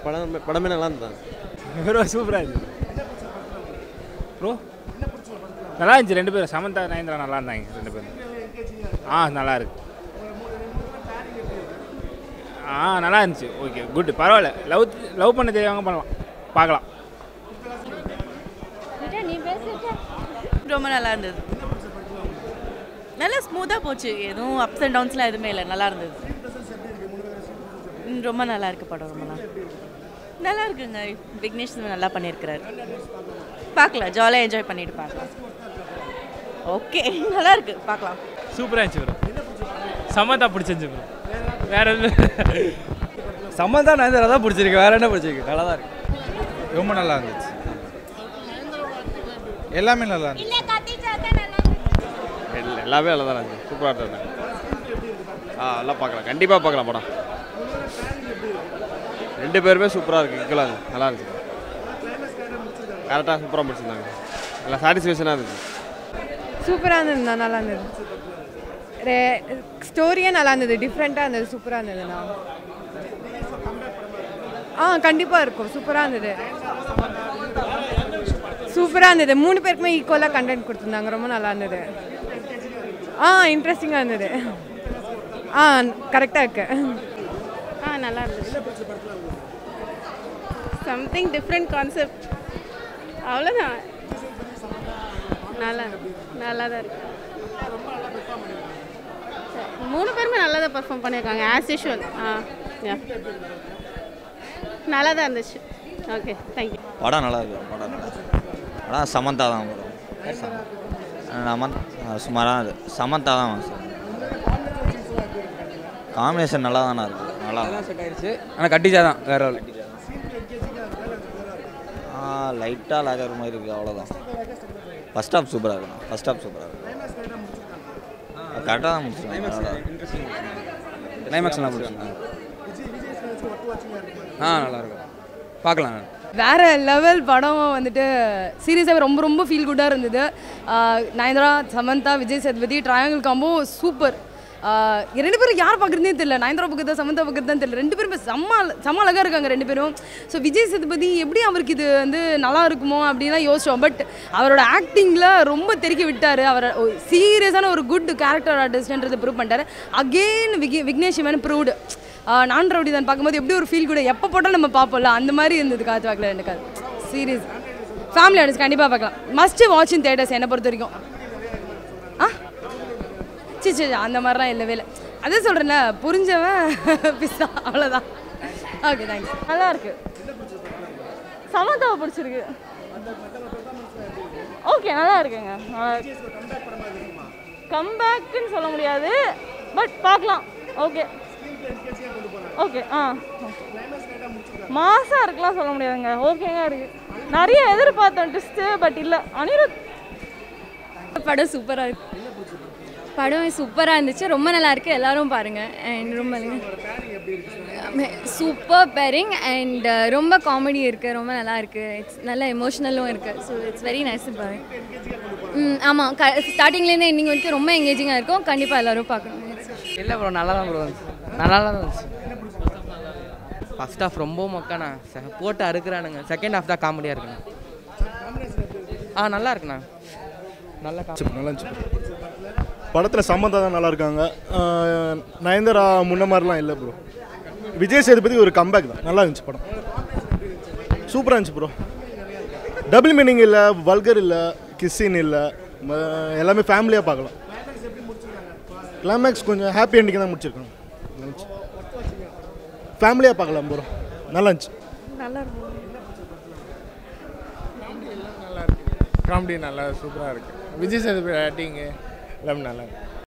படம் படமே நல்லா இருந்தாங்க ப்ரோ சூப்பராக இருந்துச்சு ப்ரோ நல்லா இருந்துச்சு ரெண்டு பேரும் சமந்தா நயன்தரா நல்லா இருந்தாங்க ரெண்டு பேரும் ஆ நல்லா இருக்கு ஆ நல்லா இருந்துச்சு ஓகே குட் பரவாயில்ல லவ் லவ் பண்ண தெரியவங்க பண்ணலாம் பார்க்கலாம் ரொம்ப நல்லா இருந்தது நல்லா ஸ்மூத்தாக போச்சு எதுவும் அப்ஸ் அண்ட் டவுன்ஸ்லாம் எதுவுமே இல்லை நல்லா இருந்தது ம், ரொம்ப நல்லா இருக்கு படம் ரொம்ப நல்லா நல்லா இருக்குங்க விக்னேஷ் சிவன் நல்லா பண்ணியிருக்கிறாரு பார்க்கலாம் ஜாலியாக என்ஜாய் பண்ணிட்டு பார்க்கலாம் ஓகே நல்லா இருக்கு பார்க்கலாம் சூப்பராக இருந்துச்சு ப்ரோ சமந்தா பிடிச்சிருந்துச்சு ப்ரோ வேற எதுவும் சம்மந்தா நயன்தாரா தான் பிடிச்சிருக்கு வேற என்ன பிடிச்சிருக்கு நல்லா தான் இருக்கு ரொம்ப நல்லா இருந்துச்சு எல்லாமே நல்லா இருந்துச்சு எல்லா- எல்லாமே நல்லா தான் இருந்துச்சு சூப்பராக இருந்தாங்க ஆ நல்லா பார்க்கலாம் கண்டிப்பாக பார்க்கலாம் படம் ரெண்டு பேருமே சூப்பராக இருக்கு ஈக்குவலாக நல்லா இருந்துச்சு கரெக்டாக சூப்பராக முடிச்சிருந்தாங்க நல்லா சாட்டிஸ்ஃபேக்ஷனாக இருந்துச்சு சூப்பராக இருந்ததுண்ணா நல்லா இருந்தது ரே ஸ்டோரியே நல்லா இருந்தது டிஃப்ரெண்ட்டாக இருந்தது சூப்பராக இருந்ததுண்ணா ஆ கண்டிப்பாக இருக்கும் சூப்பராக இருந்தது சூப்பராக இருந்தது மூணு பேருக்குமே ஈக்குவலாக கண்டென்ட் கொடுத்துருந்தாங்க ரொம்ப நல்லா இருந்தது ஆ இன்ட்ரெஸ்டிங்காக இருந்தது ஆ கரெக்டாக இருக்கு ஆ நல்லா இருந்துச்சு சம்திங் டிஃப்ரெண்ட் கான்செப்ட் அவ்வளோதான் நல்லா நல்லா தான் இருக்கு மூணு பேருமே நல்லா தான் பர்ஃபார்ம் பண்ணியிருக்காங்க ஆஸ் யூஷுவல் ஆ யா நல்லா தான் இருந்துச்சு ஓகே தேங்க்யூ படம் நல்லா இருக்கு படம் நல்லா இருக்கு. படம் சமந்தா தான் படம் நமன் சுமாராக இது சமந்தா தான் காம்பினேஷன் நல்லா தானே இருக்கு நல்லா செட் ஆயிடுச்சு ஆனால் கட்டிஜா தான் வேற ஆள் ஆ லைட்டாக லாக் ஆகிற மாதிரி இருக்குது அவ்வளோதான் ஃபஸ்ட் ஹாஃப் சூப்பராக இருக்கும் ஃபஸ்ட் ஹாஃப் சூப்பராக இருக்கும் கரெக்டாக தான் முடிச்சிருக்காங்க கிளைமேக்ஸ் நல்லா பிடிச்சிருந்தாங்க ஆ நல்லா இருக்கும் பார்க்கலாம் வேற லெவல் படம் வந்துட்டு சீரியஸாகவே ரொம்ப ரொம்ப ஃபீல் குட்டாக இருந்தது ஆஹ் Nayanthara Samantha Vijay Sethupathi triangle combo super ரெண்டு பேரும் யார் பார்க்குறதே தெரியல நயன்தாரா பக்கத்தா சமந்தா பக்கத்தான் தெரியல ரெண்டு பேருமே செம்ம செம்ம அழகாக இருக்காங்க ரெண்டு பேரும் ஸோ விஜய் சேதுபதி எப்படி அவருக்கு இது வந்து நல்லா இருக்குமோ அப்படின்லாம் யோசிச்சோம் பட் அவரோட ஆக்டிங்கில் ரொம்ப தெருக்கி விட்டார் அவர் சீரியஸான ஒரு குட் கேரக்டர் ஆர்டிஸ்ட்ன்றதை ப்ரூவ் பண்ணிட்டாரு அகெயின் விகி விக்னேஷ் சிவன் ப்ரூவ்டு நான் ரவுடி தான் பார்க்கும்போது எப்படி ஒரு ஃபீல் கூட எப்போ போட்டாலும் நம்ம பார்ப்போம்ல அந்த மாதிரி இருந்தது காத்து வாக்கில் ரெண்டு காது சீரியஸ் ஃபேமிலி ஆடியன்ஸ் கண்டிப்பாக பார்க்கலாம் மஸ்ட் வாட்ச் இன் தேட்டர்ஸ் என்னை பொறுத்த வரைக்கும் ஆ சி சி சி, அந்த மாதிரிலாம் இல்லவே இல்லை அதே சொல்கிறேன்ல புரிஞ்சவன் பிஸ்தா அவ்வளோதான் ஓகே தேங்க்ஸ் நல்லா இருக்கு சமந்தாவை பிடிச்சிருக்கு ஓகே நல்லா இருக்குங்க கம்பேக்குன்னு சொல்ல முடியாது பட் பார்க்கலாம் ஓகே ஓகே ஆ மாசா இருக்கலாம் சொல்ல முடியாதுங்க ஓகேங்க இருக்கு நிறைய எதிர்பார்த்தோம் ட்விஸ்ட்டு பட் இல்லை அனிருத் படம் சூப்பராக இருக்கு படம் சூப்பராக இருந்துச்சு ரொம்ப நல்லா இருக்கு எல்லாரும் பாருங்க அண்ட் ரொம்ப சூப்பர் பேரிங் அண்ட் ரொம்ப காமெடி இருக்கு ரொம்ப நல்லா இருக்கு இட்ஸ் நல்ல எமோஷ்னலும் இருக்கு ஸோ இட்ஸ் வெரி நைஸ் பாருங்க ம் ஆமாம் க ஸ்டார்டிங்லேருந்து எண்டிங் வரைக்கும் ரொம்ப எங்கேஜிங்காக இருக்கும் கண்டிப்பாக எல்லாரும் பார்க்கணும் இல்லை ப்ரோ நல்லா தான் ப்ரோ இருந்துச்சு நல்லா தான் இருந்துச்சு ஃபர்ஸ்ட் ஹாஃப் ரொம்ப மொக்கண்ணா செ- போட்டு அறுக்குறானுங்க செகண்ட் ஹாஃப் தான் காமெடியாக இருக்குண்ணா ஆ நல்லா இருக்குண்ணா நல்லா கா- நல்லா இருந்துச்சு படத்தில் சம்மந்தா தான் நல்லா இருக்காங்க ஆஹ் நயன்தாரா முன்ன மாதிரிலாம் இல்லை ப்ரோ விஜய் சேதுபதி ஒரு கம்பேக் தான் நல்லா இருந்துச்சு படம் சூப்பராக இருந்துச்சு ப்ரோ டபுள் மீனிங் இல்லை வல்கர் இல்லை கிஸ்ஸின் இல்லை ம- எல்லாமே ஃபேமிலியாக பார்க்கலாம் கிளைமேக்ஸ் கொஞ்சம் ஹாப்பி எண்டிங் தான் முடிச்சிருக்காங்க நல்லா இருந்துச்சு ஃபேமிலியாக பார்க்கலாம் ப்ரோ நல்லா இருந்துச்சு நல்லா இருக்கும் காமெடி நல்லா சூப்பராக இருக்குது விஜய் சேதுபதி ஆக்டிங்கு எல்லாமே நல்லா இருக்கு